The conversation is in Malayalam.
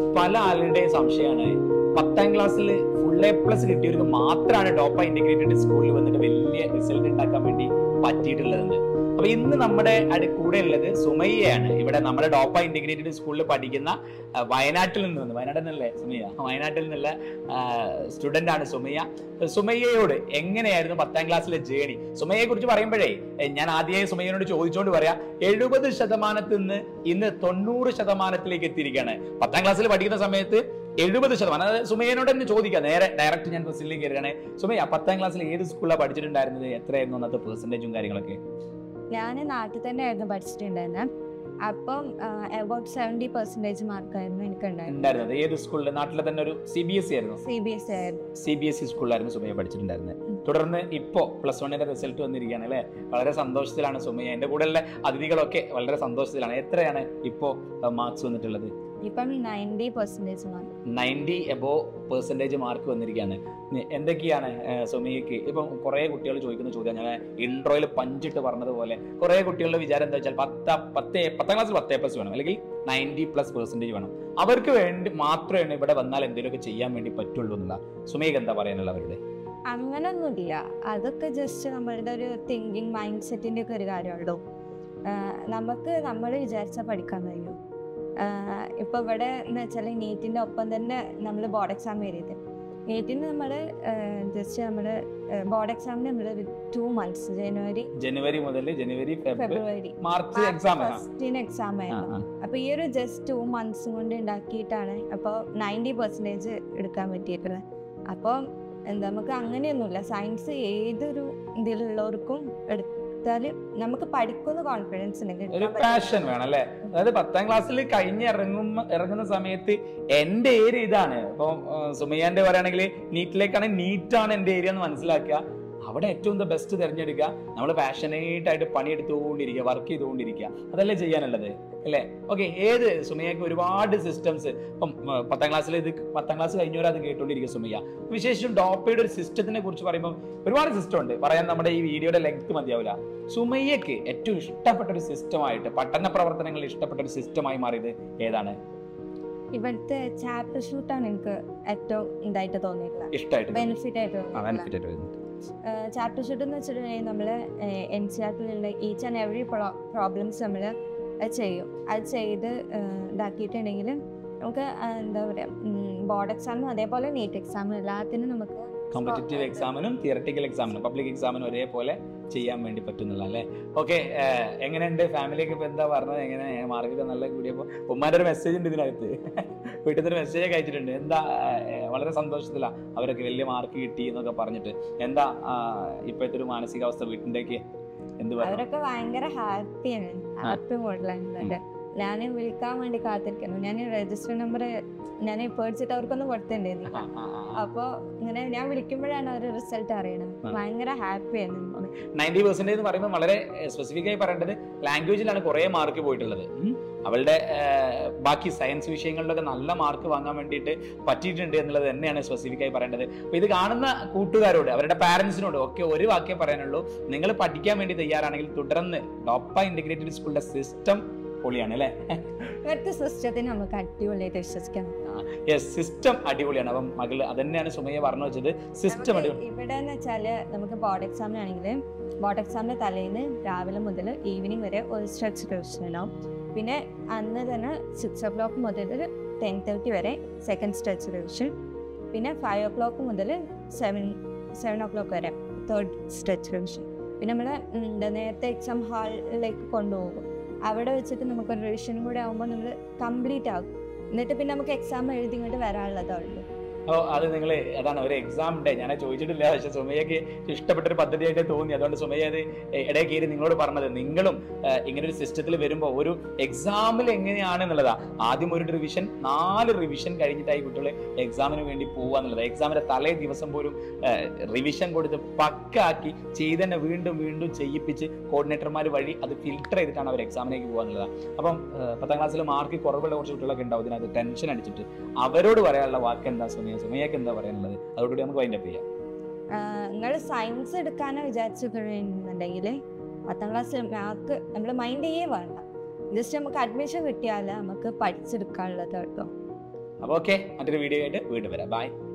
പല ആളുടെയും സംശയമാണ് പത്താം ക്ലാസ്സിൽ ഫുൾ എ പ്ലസ് കിട്ടിയവർക്ക് മാത്രമാണ് ടോപ്പ ഇന്റഗ്രേറ്റഡ് സ്കൂളിൽ വന്നിട്ട് വലിയ റിസൾട്ട് ഉണ്ടാക്കാൻ വേണ്ടി പറ്റിയിട്ടുള്ളതെന്ന് അപ്പൊ ഇന്ന് നമ്മുടെ അടി കൂടെ ഉള്ളത് സുമയ്യയാണ് ഇവിടെ നമ്മുടെ ടോപ്പ ഇന്റഗ്രേറ്റഡ് സ്കൂളിൽ പഠിക്കുന്ന ആ, വയനാട്ടിൽ നിന്ന് വന്ന് വയനാട്ടിൽ നിന്നല്ലേ സുമയ്യ വയനാട്ടിൽ നിന്നുള്ള സ്റ്റുഡന്റ് ആണ് സുമയ്യ സുമയ്യയോട് എങ്ങനെയായിരുന്നു പത്താം ക്ലാസ്സിലെ ജേണി സുമയ്യയെ കുറിച്ച് പറയുമ്പോഴേ എ, ഞാൻ ആദ്യമായി സുമയ്യനോട് ചോദിച്ചുകൊണ്ട് പറയാം എഴുപത് ശതമാനത്തിൽ നിന്ന് ഇന്ന് തൊണ്ണൂറ് ശതമാനത്തിലേക്ക് എത്തിയിരിക്കുകയാണ് പത്താം ക്ലാസ്സിൽ പഠിക്കുന്ന സമയത്ത് എഴുപത് ശതമാനം അതായത് സുമയ്യനോട് തന്നെ ചോദിക്കാം നേരെ ഡയറക്റ്റ് ഞാൻ ക്വസ്റ്റിലേക്ക് കയറുകയാണ് സുമയ്യ പത്താം ക്ലാസ്സിൽ ഏത് സ്കൂളിലാണ് പഠിച്ചിട്ടുണ്ടായിരുന്നത് എത്രയായിരുന്നു അന്നത്തെ പെർസെന്റേജും കാര്യങ്ങളൊക്കെ ഞാൻ നാട്ടിൽ തന്നെയായിരുന്നു പഠിച്ചിട്ടുണ്ടായിരുന്നത് അപ്പം അബൌട്ട് സെവൻറ്റി പെർസെൻറ്റേജ് മാർക്കായിരുന്നു എനിക്കുണ്ടായിരുന്നത് ഉണ്ടായിരുന്നത് ഏത് സ്കൂളിൽ നാട്ടിലെ തന്നെ ഒരു സി ബി എസ് സി ആയിരുന്നു സി ബി എസ് സി ആയിരുന്നു സി ബി എസ് ഇ സ്കൂളിലായിരുന്നു സുമയ്യ പഠിച്ചിട്ടുണ്ടായിരുന്നത് ഉം. തുടർന്ന് ഇപ്പോ പ്ലസ് വണ്ണിന്റെ റിസൾട്ട് വന്നിരിക്കുകയാണ് അല്ലെ വളരെ സന്തോഷത്തിലാണ് സുമയ്യ എന്റെ കൂടെയുള്ള അതിഥികളൊക്കെ വളരെ സന്തോഷത്തിലാണ് എത്രയാണ് ഇപ്പോ മാർക്സ് വന്നിട്ടുള്ളത് ഇപ്പം ninety percentage mark ninety above percentage mark വന്നിരിക്കുകയാണ് ഇനി എന്തൊക്കെയാണ് ഏഹ്, സുമയ്യക്ക് ഇപ്പം കുറേ കുട്ടികൾ ചോദിക്കുന്ന ചോദ്യം ഞാൻ ഇൻട്രോയിൽ പഞ്ചിട്ട് പറഞ്ഞതുപോലെ കുറേ കുട്ടികളുടെ വിചാരം എന്താ വെച്ചാൽ പത്ത് പത്ത് പത്താം ക്ലാസ്സിൽ പത്തേ പ്ലസ് വേണം അല്ലെങ്കിൽ നയൻറ്റി പ്ലസ് പെർസെൻറ്റേജ് വേണം അവർക്ക് വേണ്ടി മാത്രമേ ഇവിടെ വന്നാൽ എന്തെങ്കിലുമൊക്കെ ചെയ്യാൻ വേണ്ടി പറ്റുള്ളൂ എന്നുള്ള സുമയ്യക്ക് എന്താ പറയാനുള്ള അവരുടെ അങ്ങനൊന്നുമില്ല അതൊക്കെ ജസ്റ്റ് നമ്മളുടെ ഒരു തിങ്കിങ് മൈൻഡ് സെറ്റിൻ്റെ ഒക്കെ ഒരു കാര്യമുള്ളൂ ആഹ് നമുക്ക് നമ്മൾ വിചാരിച്ചാൽ പഠിക്കാൻ കഴിയും ഇപ്പോൾ ഇവിടെ എന്ന് വെച്ചാൽ നീറ്റിൻ്റെ ഒപ്പം തന്നെ നമ്മൾ ബോർഡ് എക്സാം എഴുതിയത് നീറ്റിന് നമ്മൾ ജസ്റ്റ് നമ്മൾ ബോർഡ് എക്സാമിന് നമ്മൾ ടു മന്ത്സ് ജനുവരി ജനുവരി മുതൽ ജനുവരി ഫെബ്രുവരി ഫെബ്രുവരി മാർച്ച് എക്സാം ഫസ്റ്റിന് എക്സാം ആയിരുന്നു അപ്പോൾ ഈ ഒരു ജസ്റ്റ് ടു മന്ത്സ് കൊണ്ട് ഉണ്ടാക്കിയിട്ടാണ് അപ്പോൾ നയൻറ്റി പെർസെൻറ്റേജ് എടുക്കാൻ പറ്റിയിട്ടുള്ളത് അപ്പോൾ എന്താ നമുക്ക് അങ്ങനെയൊന്നുമില്ല സയൻസ് ഏതൊരു ഇതിലുള്ളവർക്കും എടുത്താൽ നമുക്ക് പഠിക്കുന്ന കോൺഫിഡൻസ് ഉണ്ടെങ്കിൽ ഒരു എടുക്കാൻ പറ്റും. പാഷൻ വേണം അല്ലെ അതായത് പത്താം ക്ലാസ്സിൽ കഴിഞ്ഞ് ഇറങ്ങും ഇറങ്ങുന്ന സമയത്ത് എന്റെ ഏരിയ ഇതാണ് ഇപ്പൊ സുമയ്യാന്റെ പറയുകയാണെങ്കിൽ നീറ്റിലേക്കാണ് നീറ്റാണ് എന്റെ ഏരിയ എന്ന് മനസ്സിലാക്കുക അവിടെ ഏറ്റവും ദ ബെസ്റ്റ് തിരഞ്ഞെടുക്കുക നമ്മൾ പാഷനേറ്റ് ആയിട്ട് പണിയെടുത്തുകൊണ്ടിരിക്കുക വർക്ക് ചെയ്തുകൊണ്ടിരിക്കുക അതല്ലേ ചെയ്യാനുള്ളത് അല്ലേ ഓക്കെ ഏത് സുമയ്യക്ക് ഒരുപാട് സിസ്റ്റംസ് ഇപ്പം ഉം, പത്താം ക്ലാസ്സിൽ ഇത് പത്താം ക്ലാസ് കഴിഞ്ഞവരെ അത് കേട്ടോണ്ടിരിക്കുക സുമയ്യ വിശേഷിച്ചും ഡോപ്പയുടെ ഒരു സിസ്റ്റത്തിനെ കുറിച്ച് പറയുമ്പോൾ ഒരുപാട് സിസ്റ്റം ഉണ്ട് പറയാൻ നമ്മുടെ ഈ വീഡിയോയുടെ ലെങ്ത് മതിയാവില്ല സുമയ്യക്ക് ഏറ്റവും ഇഷ്ടപ്പെട്ട ഒരു സിസ്റ്റമായിട്ട് പഠന പ്രവർത്തനങ്ങൾ ഇഷ്ടപ്പെട്ട ഒരു സിസ്റ്റമായി മാറിയത് ഏതാണ് ഇവിടുത്തെ ചാപ്റ്റർ ഷൂട്ടാണ് എനിക്ക് ഏറ്റവും ഇതായിട്ട് തോന്നിയിട്ടുള്ളത് ഇഷ്ടമായിട്ട് ബെനിഫിറ്റ് ആയിട്ട് ആ, തോന്നിയിട്ടുള്ളത് benefit ആയിട്ട് വരുന്നത്. ചാപ്റ്റർ ഷൂട്ട് എന്ന് വെച്ചിട്ടുണ്ടെങ്കിൽ നമ്മൾ എൻ സി ആർട്ടിലുള്ള ഈച്ച് ആൻഡ് എവറി പ്രോബ്ലംസ് നമ്മൾ ചെയ്യും അത് ചെയ്ത് ഏഹ്, ഇതാക്കിയിട്ടുണ്ടെങ്കിൽ നമുക്ക് ആ, എന്താ പറയുക ബോർഡ് എക്സാമിനും അതേപോലെ നീറ്റ് എക്സാമിനും എല്ലാത്തിനും നമുക്ക് കോമ്പറ്റേറ്റീവ് എക്സാമിനും തിയറട്ടിക്കൽ എക്സാമിനും പബ്ലിക് എക്സാമിനും ഒരേപോലെ ചെയ്യാൻ വേണ്ടി പറ്റുന്നുള്ള അല്ലേ ഓക്കെ എങ്ങനെയുണ്ട് ഫാമിലിയൊക്കെ ഇപ്പൊ എന്താ പറഞ്ഞത് എങ്ങനെ മാർക്കൊക്കെ നല്ല കൂടിയപ്പോൾ ഉമ്മാന്റെ ഒരു മെസ്സേജ് ഉണ്ട് ഇതിനകത്ത് വീട്ടിൽ നിന്ന് മെസ്സേജ് ഒക്കെ അയച്ചിട്ടുണ്ട് എന്താ ഏഹ്, വളരെ സന്തോഷത്തിലാ അവരൊക്കെ വലിയ മാർക്ക് കിട്ടി എന്നൊക്കെ പറഞ്ഞിട്ട് എന്താ ആ, ഇപ്പോഴത്തെ ഒരു മാനസികാവസ്ഥ വീട്ടിൻ്റെയൊക്കെ എന്ത് പറഞ്ഞു അവരൊക്കെ ഭയങ്കര ഹാപ്പിയാണ് ഹാപ്പി മോഡലാണ് ഞാൻ വിളിക്കാൻ വേണ്ടി കാത്തിരിക്കുന്നു ഞാൻ രജിസ്റ്റർ നമ്പർ ഞാൻ പേടിച്ചിട്ട് അവർക്കൊന്നും കൊടുത്തിട്ടുണ്ടായിരുന്നില്ല ആ, ആ, ആ. അപ്പോൾ ഇങ്ങനെ ഞാൻ വിളിക്കുമ്പോഴാണ് അവർ റിസൾട്ട് അറിയണത് ആ. ഭയങ്കര ഹാപ്പിയാണ് നയൻറ്റി പെർസെന്റേജ് എന്ന് പറയുമ്പോൾ വളരെ സ്പെസിഫിക് ആയി പറയേണ്ടത് ലാംഗ്വേജിലാണ് കുറേ മാർക്ക് പോയിട്ടുള്ളത് ഉം. അവളുടെ ഏഹ്, ബാക്കി സയൻസ് വിഷയങ്ങളിലൊക്കെ നല്ല മാർക്ക് വാങ്ങാൻ വേണ്ടിയിട്ട് പറ്റിയിട്ടുണ്ട് എന്നുള്ളത് തന്നെയാണ് സ്പെസിഫിക് ആയി പറയേണ്ടത് അപ്പൊ ഇത് കാണുന്ന കൂട്ടുകാരോട് അവരുടെ പാരന്റ്സിനോട് ഒക്കെ ഒരു വാക്കേ പറയാനുള്ളൂ നിങ്ങൾ പഠിക്കാൻ വേണ്ടി തയ്യാറാണെങ്കിൽ തുടർന്ന് ടോപ്പ ഇന്റഗ്രേറ്റഡ് സ്കൂളിന്റെ സിസ്റ്റം പൊളിയാണ് അല്ലെ ഇവിടുത്തെ സിസ്റ്റത്തിന് നമുക്ക് അടിപൊളിയായിട്ട് വിശ്വസിക്കാം യെസ് സിസ്റ്റം അടിപൊളിയാണ് അപ്പം മകള് അതന്നെയാണ് സുമയ്യ പറഞ്ഞു വെച്ചത് സിസ്റ്റം നമുക്ക് അടിപൊളി ഇവിടെ എന്ന് വെച്ചാല് നമുക്ക് ബോർഡ് എക്സാമിനാണെങ്കിൽ ബോർഡ് എക്സാമിന്റെ തലേന്ന് രാവിലെ മുതൽ ഈവനിങ് വരെ ഒരു സ്ട്രെച്ച് റിവിഷൻ ഉണ്ടാവും പിന്നെ അന്ന് തന്നെ സിക്സ് ഓ ക്ലോക്ക് മുതൽ ടെൻ തേർട്ടി വരെ സെക്കൻഡ് സ്ട്രെച്ച് റിവിഷൻ പിന്നെ ഫൈവ് ഓ ക്ലോക്ക് മുതൽ സെവൻ സെവൻ ഓ ക്ലോക്ക് വരെ തേർഡ് സ്ട്രെച്ച് റിവിഷൻ പിന്നെ നമ്മൾ എന്താ നേരത്തെ എക്സാം ഹാളിലേക്ക് കൊണ്ടുപോകും അവിടെ വെച്ചിട്ട് നമുക്കൊരു റിവിഷനും കൂടെ ആകുമ്പോൾ നമ്മൾ കംപ്ലീറ്റ് ആകും എന്നിട്ട് പിന്നെ നമുക്ക് എക്സാം എഴുതി ഇങ്ങോട്ട് വരാനുള്ളതേ ഉള്ളൂ അപ്പോൾ അത് നിങ്ങൾ അതാണ് ഒരു എക്സാം ഡേ ഞാൻ ചോദിച്ചിട്ടില്ല പക്ഷെ സുമയ്യക്ക് ഇഷ്ടപ്പെട്ട ഒരു പദ്ധതിയായിട്ട് തോന്നി അതുകൊണ്ട് സുമയ്യ അത് ഇടയിൽ കയറി നിങ്ങളോട് പറഞ്ഞത് നിങ്ങളും ഏഹ്, ഇങ്ങനെ ഒരു സിസ്റ്റത്തിൽ വരുമ്പോൾ ഒരു എക്സാമിൽ എങ്ങനെയാണ് എന്നുള്ളതാ ആദ്യം ഒരു റിവിഷൻ നാല് റിവിഷൻ കഴിഞ്ഞിട്ടായി കുട്ടികൾ എക്സാമിന് വേണ്ടി പോവുക എന്നുള്ളത് എക്സാമിന്റെ തലേ ദിവസം പോലും റിവിഷൻ കൊടുത്ത് പക്കാക്കി ചെയ്ത് തന്നെ വീണ്ടും വീണ്ടും ചെയ്യിപ്പിച്ച് കോർഡിനേറ്റർമാർ വഴി അത് ഫിൽട്ടർ ചെയ്തിട്ടാണ് അവർ എക്സാമിലേക്ക് പോകുക എന്നുള്ളത് അപ്പം ഏഹ്, പത്താം ക്ലാസ്സിൽ മാർക്ക് കുറവുള്ള കുറച്ച് കുട്ടികളൊക്കെ ഉണ്ടാവും ഇതിനകത്ത് ടെൻഷൻ അടിച്ചിട്ട് അവരോട് പറയാനുള്ള വാക്ക് എന്താ സുമയ സുമയ്യക്ക് എന്താ പറയാനുള്ളത് അതോടുകൂടി നമുക്ക് വൈൻഡപ്പ് ചെയ്യാം നിങ്ങൾ സയൻസ് എടുക്കാനോ വിചാരിച്ചിട്ടുണ്ടെങ്കിൽ പത്താം ക്ലാസ്സിൽ മാർക്ക് നമ്മൾ മൈൻഡ് ചെയ്യേ വേണ്ട ജസ്റ്റ് നമുക്ക് അഡ്മിഷൻ കിട്ടിയാൽ നമുക്ക് പഠിച്ചെടുക്കാനുള്ളത് കേട്ടോ അപ്പോൾ ഓക്കെ മറ്റൊരു വീഡിയോ ആയിട്ട് വീണ്ടും വരാം ബൈ